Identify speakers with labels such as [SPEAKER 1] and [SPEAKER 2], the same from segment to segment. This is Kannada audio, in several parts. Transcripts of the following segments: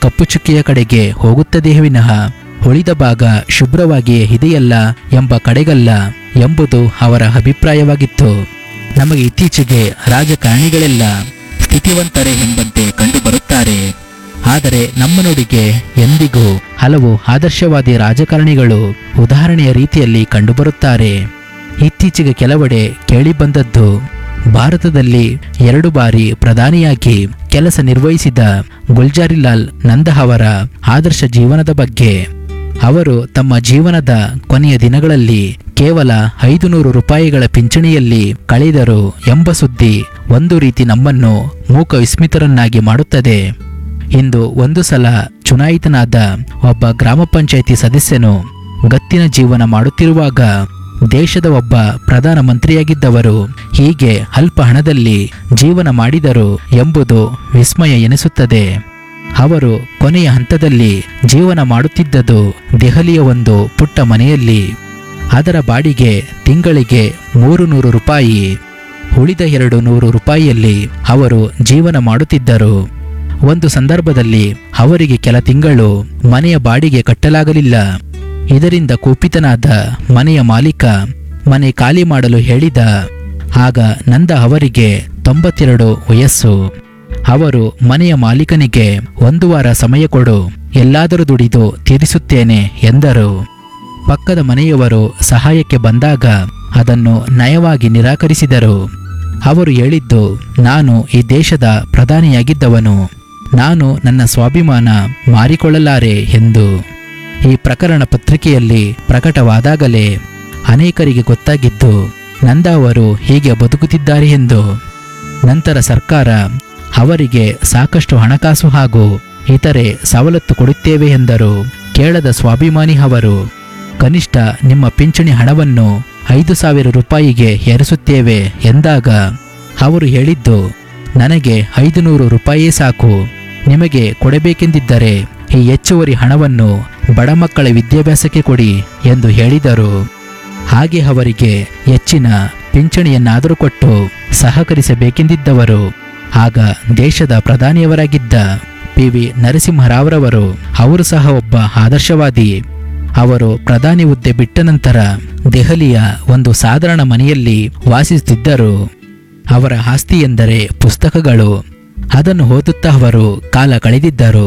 [SPEAKER 1] ಕಪ್ಪು ಚುಕ್ಕೆಯ ಕಡೆಗೆ ಹೋಗುತ್ತದೆ ವಿನಃ ಉಳಿದ ಭಾಗ ಶುಭ್ರವಾಗಿಯೇ ಇದೆಯಲ್ಲ ಎಂಬ ಕಡೆಗಲ್ಲ ಎಂಬುದು ಅವರ ಅಭಿಪ್ರಾಯವಾಗಿತ್ತು ನಮಗೆ ಇತ್ತೀಚೆಗೆ ರಾಜಕಾರಣಿಗಳೆಲ್ಲ ಸ್ಥಿತಿವಂತರೇ ಎಂಬಂತೆ ಕಂಡುಬರುತ್ತಾರೆ ಆದರೆ ನಮ್ಮ ನುಡಿಗೆ ಎಂದಿಗೂ ಹಲವು ಆದರ್ಶವಾದಿ ರಾಜಕಾರಣಿಗಳು ಉದಾಹರಣೆಯ ರೀತಿಯಲ್ಲಿ ಕಂಡುಬರುತ್ತಾರೆ ಇತ್ತೀಚೆಗೆ ಕೆಲವೆಡೆ ಕೇಳಿಬಂದದ್ದು ಭಾರತದಲ್ಲಿ ಎರಡು ಬಾರಿ ಪ್ರಧಾನಿಯಾಗಿ ಕೆಲಸ ನಿರ್ವಹಿಸಿದ ಗುಲ್ಜಾರಿಲಾಲ್ ನಂದ ಅವರ ಆದರ್ಶ ಜೀವನದ ಬಗ್ಗೆ ಅವರು ತಮ್ಮ ಜೀವನದ ಕೊನೆಯ ದಿನಗಳಲ್ಲಿ ಕೇವಲ ಐದು ನೂರು ರೂಪಾಯಿಗಳ ಪಿಂಚಣಿಯಲ್ಲಿ ಕಳೆದರು ಎಂಬ ಸುದ್ದಿ ಒಂದು ರೀತಿ ನಮ್ಮನ್ನು ಮೂಕ ವಿಸ್ಮಿತರನ್ನಾಗಿ ಮಾಡುತ್ತದೆ ಇಂದು ಒಂದು ಸಲ ಚುನಾಯಿತನಾದ ಒಬ್ಬ ಗ್ರಾಮ ಪಂಚಾಯಿತಿ ಸದಸ್ಯನು ಗತ್ತಿನ ಜೀವನ ಮಾಡುತ್ತಿರುವಾಗ ದೇಶದ ಒಬ್ಬ ಪ್ರಧಾನ ಮಂತ್ರಿಯಾಗಿದ್ದವರು ಹೀಗೆ ಅಲ್ಪ ಹಣದಲ್ಲಿ ಜೀವನ ಮಾಡಿದರು ಎಂಬುದು ವಿಸ್ಮಯ ಎನಿಸುತ್ತದೆ ಅವರು ಕೊನೆಯ ಹಂತದಲ್ಲಿ ಜೀವನ ಮಾಡುತ್ತಿದ್ದದು ದೆಹಲಿಯ ಒಂದು ಪುಟ್ಟ ಮನೆಯಲ್ಲಿ ಅದರ ಬಾಡಿಗೆ ತಿಂಗಳಿಗೆ ಮೂರು ನೂರು ರೂಪಾಯಿ ಉಳಿದ ಎರಡು ನೂರು ರೂಪಾಯಿಯಲ್ಲಿ ಅವರು ಜೀವನ ಮಾಡುತ್ತಿದ್ದರು ಒಂದು ಸಂದರ್ಭದಲ್ಲಿ ಅವರಿಗೆ ಕೆಲ ತಿಂಗಳು ಮನೆಯ ಬಾಡಿಗೆ ಕಟ್ಟಲಾಗಲಿಲ್ಲ ಇದರಿಂದ ಕುಪಿತನಾದ ಮನೆಯ ಮಾಲೀಕ ಮನೆ ಖಾಲಿ ಮಾಡಲು ಹೇಳಿದ ಆಗ ನಂದ ಅವರಿಗೆ ತೊಂಬತ್ತೆರಡು ವಯಸ್ಸು ಅವರು ಮನೆಯ ಮಾಲೀಕನಿಗೆ ಒಂದು ವಾರ ಸಮಯ ಕೊಡು ಎಲ್ಲಾದರೂ ದುಡಿದು ತೀರಿಸುತ್ತೇನೆ ಎಂದರು ಪಕ್ಕದ ಮನೆಯವರು ಸಹಾಯಕ್ಕೆ ಬಂದಾಗ ಅದನ್ನು ನಯವಾಗಿ ನಿರಾಕರಿಸಿದರು ಅವರು ಹೇಳಿದ್ದು ನಾನು ಈ ದೇಶದ ಪ್ರಧಾನಿಯಾಗಿದ್ದವನು ನಾನು ನನ್ನ ಸ್ವಾಭಿಮಾನ ಮಾರಿಕೊಳ್ಳಲಾರೆ ಎಂದು ಈ ಪ್ರಕರಣ ಪತ್ರಿಕೆಯಲ್ಲಿ ಪ್ರಕಟವಾದಾಗಲೇ ಅನೇಕರಿಗೆ ಗೊತ್ತಾಗಿದ್ದು ನಂದ ಅವರು ಹೀಗೆ ಬದುಕುತ್ತಿದ್ದಾರೆ ಎಂದು ನಂತರ ಸರ್ಕಾರ ಅವರಿಗೆ ಸಾಕಷ್ಟು ಹಣಕಾಸು ಹಾಗೂ ಇತರೆ ಸವಲತ್ತು ಕೊಡುತ್ತೇವೆ ಎಂದರು ಕೇಳದ ಸ್ವಾಭಿಮಾನಿ ಅವರು ಕನಿಷ್ಠ ನಿಮ್ಮ ಪಿಂಚಣಿ ಹಣವನ್ನು ಐದು ಸಾವಿರ ರೂಪಾಯಿಗೆ ಏರಿಸುತ್ತೇವೆ ಎಂದಾಗ ಅವರು ಹೇಳಿದ್ದು ನನಗೆ ಐದು ನೂರು ರೂಪಾಯಿ ಸಾಕು ನಿಮಗೆ ಕೊಡಬೇಕೆಂದಿದ್ದರೆ ಈ ಹೆಚ್ಚುವರಿ ಹಣವನ್ನು ಬಡ ಮಕ್ಕಳ ವಿದ್ಯಾಭ್ಯಾಸಕ್ಕೆ ಕೊಡಿ ಎಂದು ಹೇಳಿದರು ಹಾಗೆ ಅವರಿಗೆ ಹೆಚ್ಚಿನ ಪಿಂಚಣಿಯನ್ನಾದರೂ ಕೊಟ್ಟು ಸಹಕರಿಸಬೇಕೆಂದಿದ್ದವರು ಆಗ ದೇಶದ ಪ್ರಧಾನಿಯವರಾಗಿದ್ದ ಪಿ ವಿ ನರಸಿಂಹರಾವ್ರವರು ಅವರು ಸಹ ಒಬ್ಬ ಆದರ್ಶವಾದಿ ಅವರು ಪ್ರಧಾನಿ ಹುದ್ದೆ ಬಿಟ್ಟ ನಂತರ ದೆಹಲಿಯ ಒಂದು ಸಾಧಾರಣ ಮನೆಯಲ್ಲಿ ವಾಸಿಸುತ್ತಿದ್ದರು ಅವರ ಆಸ್ತಿ ಎಂದರೆ ಪುಸ್ತಕಗಳು ಅದನ್ನು ಓದುತ್ತಾ ಅವರು ಕಾಲ ಕಳೆದಿದ್ದರು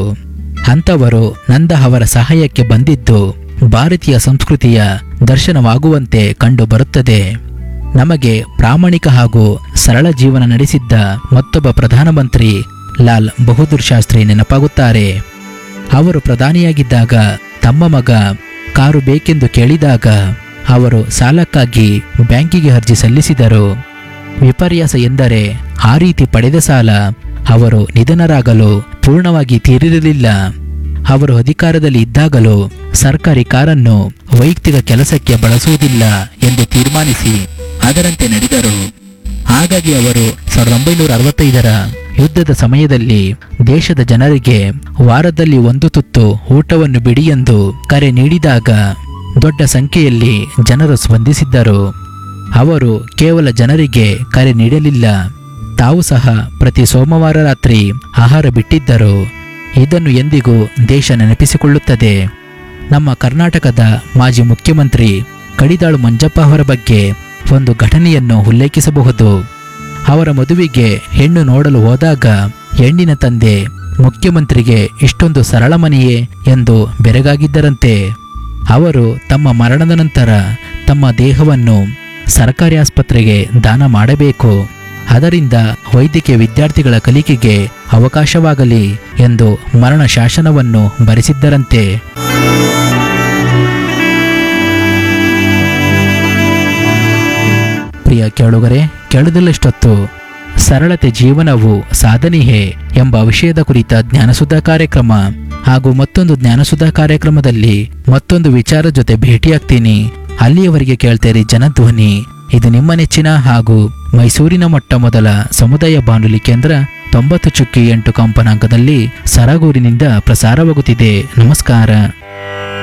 [SPEAKER 1] ಅಂಥವರು ನಂದ ಅವರ ಸಹಾಯಕ್ಕೆ ಬಂದಿದ್ದು ಭಾರತೀಯ ಸಂಸ್ಕೃತಿಯ ದರ್ಶನವಾಗುವಂತೆ ಕಂಡು ಬರುತ್ತದೆ ನಮಗೆ ಪ್ರಾಮಾಣಿಕ ಹಾಗೂ ಸರಳ ಜೀವನ ನಡೆಸಿದ್ದ ಮತ್ತೊಬ್ಬ ಪ್ರಧಾನಮಂತ್ರಿ ಲಾಲ್ ಬಹದ್ದೂರ್ ಶಾಸ್ತ್ರಿ ನೆನಪಾಗುತ್ತಾರೆ ಅವರು ಪ್ರಧಾನಿಯಾಗಿದ್ದಾಗ ತಮ್ಮ ಮಗ ಕಾರು ಬೇಕೆಂದು ಕೇಳಿದಾಗ ಅವರು ಸಾಲಕ್ಕಾಗಿ ಬ್ಯಾಂಕಿಗೆ ಅರ್ಜಿ ಸಲ್ಲಿಸಿದರು ವಿಪರ್ಯಾಸ ಎಂದರೆ ಆ ರೀತಿ ಪಡೆದ ಸಾಲ ಅವರು ನಿಧನರಾಗಲು ಪೂರ್ಣವಾಗಿ ತೀರಿರಲಿಲ್ಲ ಅವರು ಅಧಿಕಾರದಲ್ಲಿ ಇದ್ದಾಗಲೂ ಸರ್ಕಾರಿ ಕಾರನ್ನು ವೈಯಕ್ತಿಕ ಕೆಲಸಕ್ಕೆ ಬಳಸುವುದಿಲ್ಲ ಎಂದು ತೀರ್ಮಾನಿಸಿ ಅದರಂತೆ ನಡೆದರು ಹಾಗಾಗಿ ಅವರು ಸಾವಿರದ ಒಂಬೈನೂರ ಅರವತ್ತೈದರ ಯುದ್ಧದ ಸಮಯದಲ್ಲಿ ದೇಶದ ಜನರಿಗೆ ವಾರದಲ್ಲಿ ಒಂದು ತುತ್ತು ಊಟವನ್ನು ಬಿಡಿ ಎಂದು ಕರೆ ನೀಡಿದಾಗ ದೊಡ್ಡ ಸಂಖ್ಯೆಯಲ್ಲಿ ಜನರು ಸ್ಪಂದಿಸಿದ್ದರು ಅವರು ಕೇವಲ ಜನರಿಗೆ ಕರೆ ನೀಡಲಿಲ್ಲ ತಾವು ಸಹ ಪ್ರತಿ ಸೋಮವಾರ ರಾತ್ರಿ ಆಹಾರ ಬಿಟ್ಟಿದ್ದರು ಇದನ್ನು ಎಂದಿಗೂ ದೇಶ ನೆನಪಿಸಿಕೊಳ್ಳುತ್ತದೆ ನಮ್ಮ ಕರ್ನಾಟಕದ ಮಾಜಿ ಮುಖ್ಯಮಂತ್ರಿ ಕಡಿದಾಳು ಮಂಜಪ್ಪ ಅವರ ಬಗ್ಗೆ ಒಂದು ಘಟನೆಯನ್ನು ಉಲ್ಲೇಖಿಸಬಹುದು ಅವರ ಮದುವೆಗೆ ಹೆಣ್ಣು ನೋಡಲು ಹೋದಾಗ ಹೆಣ್ಣಿನ ತಂದೆ ಮುಖ್ಯಮಂತ್ರಿಗೆ ಇಷ್ಟೊಂದು ಸರಳ ಮನೆಯೇ ಎಂದು ಬೆರಗಾಗಿದ್ದರಂತೆ ಅವರು ತಮ್ಮ ಮರಣದ ನಂತರ ತಮ್ಮ ದೇಹವನ್ನು ಸರ್ಕಾರಿ ಆಸ್ಪತ್ರೆಗೆ ದಾನ ಮಾಡಬೇಕು ಅದರಿಂದ ವೈದ್ಯಕೀಯ ವಿದ್ಯಾರ್ಥಿಗಳ ಕಲಿಕೆಗೆ ಅವಕಾಶವಾಗಲಿ ಎಂದು ಮರಣ ಶಾಸನವನ್ನು ಬರೆಸಿದ್ದರಂತೆ ಪ್ರಿಯ ಕೇಳುಗರೆ ಕೇಳದಲ್ಲಷ್ಟೊತ್ತು ಸರಳತೆ ಜೀವನವು ಸಾಧನೆಯೇ ಎಂಬ ವಿಷಯದ ಕುರಿತ ಜ್ಞಾನಸುಧಾ ಕಾರ್ಯಕ್ರಮ ಹಾಗೂ ಮತ್ತೊಂದು ಜ್ಞಾನಸುಧಾ ಕಾರ್ಯಕ್ರಮದಲ್ಲಿ ಮತ್ತೊಂದು ವಿಚಾರ ಜೊತೆ ಭೇಟಿಯಾಗ್ತೀನಿ ಅಲ್ಲಿಯವರೆಗೆ ಕೇಳ್ತೇರಿ ಜನಧ್ವನಿ ಇದು ನಿಮ್ಮ ನೆಚ್ಚಿನ ಹಾಗೂ ಮೈಸೂರಿನ ಮೊಟ್ಟ ಮೊದಲ ಸಮುದಾಯ ಬಾನುಲಿ ಕೇಂದ್ರ ತೊಂಬತ್ತು ಚುಕ್ಕಿ ಎಂಟು ಕಂಪನಾಂಕದಲ್ಲಿ ಸರಗೂರಿನಿಂದ ಪ್ರಸಾರವಾಗುತ್ತಿದೆ ನಮಸ್ಕಾರ